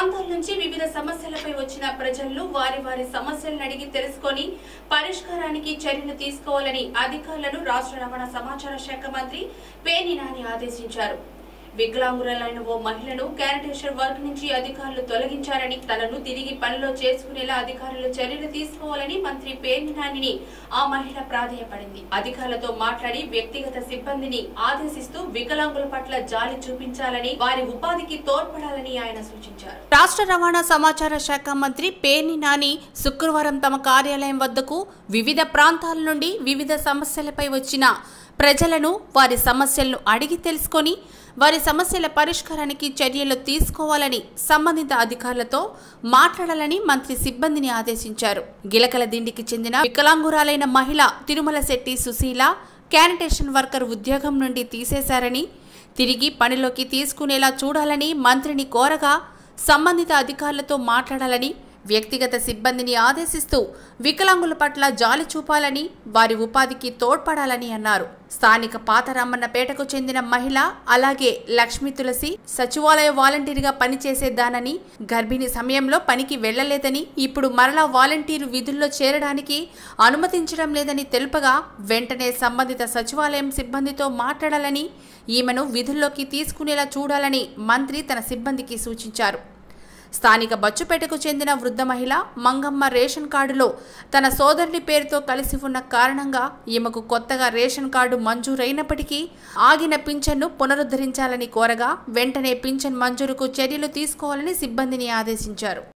ప్రాంతాల నుంచి వివిధ సమస్యలపై వచ్చిన ప్రజలను వారి వారి సమస్యలను అడిగి తెలుసుకొని పరిష్కారానికి చర్యలు తీసుకోవాలని అధికారులను రాష్ట్ర రవాణా సమాచార శాఖ మంత్రి పేర్ని నాని ఆదేశించారు వికలాంగురాలైన ఓ మహిళను శానిటేషన్ వర్క్ నుంచి అధికారులు తొలగించారని తనను తిరిగి పనిలో చేసుకునేలా అధికారులు చర్యలు తీసుకోవాలని మంత్రి పేర్ని నానిని ఆ మహిళ ప్రాధేయపడింది అధికారులతో మాట్లాడి వ్యక్తిగత సిబ్బందిని ఆదేశిస్తూ వికలాంగుల పట్ల జాలి చూపించాలని వారి ఉపాధికి తోడ్పడాలని ఆయన సూచించారు రాష్ట్ర రవాణా సమాచార శాఖ మంత్రి పేర్ని నాని శుక్రవారం తమ కార్యాలయం వద్దకు వివిధ ప్రాంతాల నుండి వివిధ సమస్యలపై వచ్చిన ప్రజలను వారి సమస్యలను అడిగి తెలుసుకొని వారి సమస్యల పరిష్కారానికి చర్యలు తీసుకోవాలని సంబంధిత అధికారులతో మాట్లాడాలని మంత్రి సిబ్బందిని ఆదేశించారు గిలకల దిండికి చెందిన వికలాంగురాలైన మహిళ తిరుమల శెట్టి సుశీల శానిటేషన్ వర్కర్ ఉద్యోగం నుండి తీసేశారని తిరిగి పనిలోకి తీసుకునేలా చూడాలని మంత్రిని కోరగా సంబంధిత అధికారులతో మాట్లాడాలని వ్యక్తిగత సిబ్బందిని ఆదేశిస్తూ వికలాంగుల పట్ల జాలి చూపాలని వారి ఉపాధికి తోడ్పడాలని అన్నారు స్థానిక పాతరామన్నపేటకు చెందిన మహిళ అలాగే లక్ష్మీ తులసి సచివాలయ వాలంటీర్గా పనిచేసేదానని గర్భిణీ సమయంలో పనికి వెళ్లలేదని ఇప్పుడు మరలా వాలంటీరు విధుల్లో చేరడానికి అనుమతించడం లేదని తెలుపగా వెంటనే సంబంధిత సచివాలయం సిబ్బందితో మాట్లాడాలని ఈమెను విధుల్లోకి తీసుకునేలా చూడాలని మంత్రి తన సిబ్బందికి సూచించారు స్థానిక బచ్చుపేటకు చెందిన వృద్ధ మహిళ మంగమ్మ రేషన్ కార్డులో తన సోదరుని పేరుతో కలిసి ఉన్న కారణంగా ఈమెకు కొత్తగా రేషన్ కార్డు మంజూరైనప్పటికీ ఆగిన పింఛన్ను పునరుద్ధరించాలని కోరగా వెంటనే పింఛన్ మంజూరుకు చర్యలు తీసుకోవాలని సిబ్బందిని ఆదేశించారు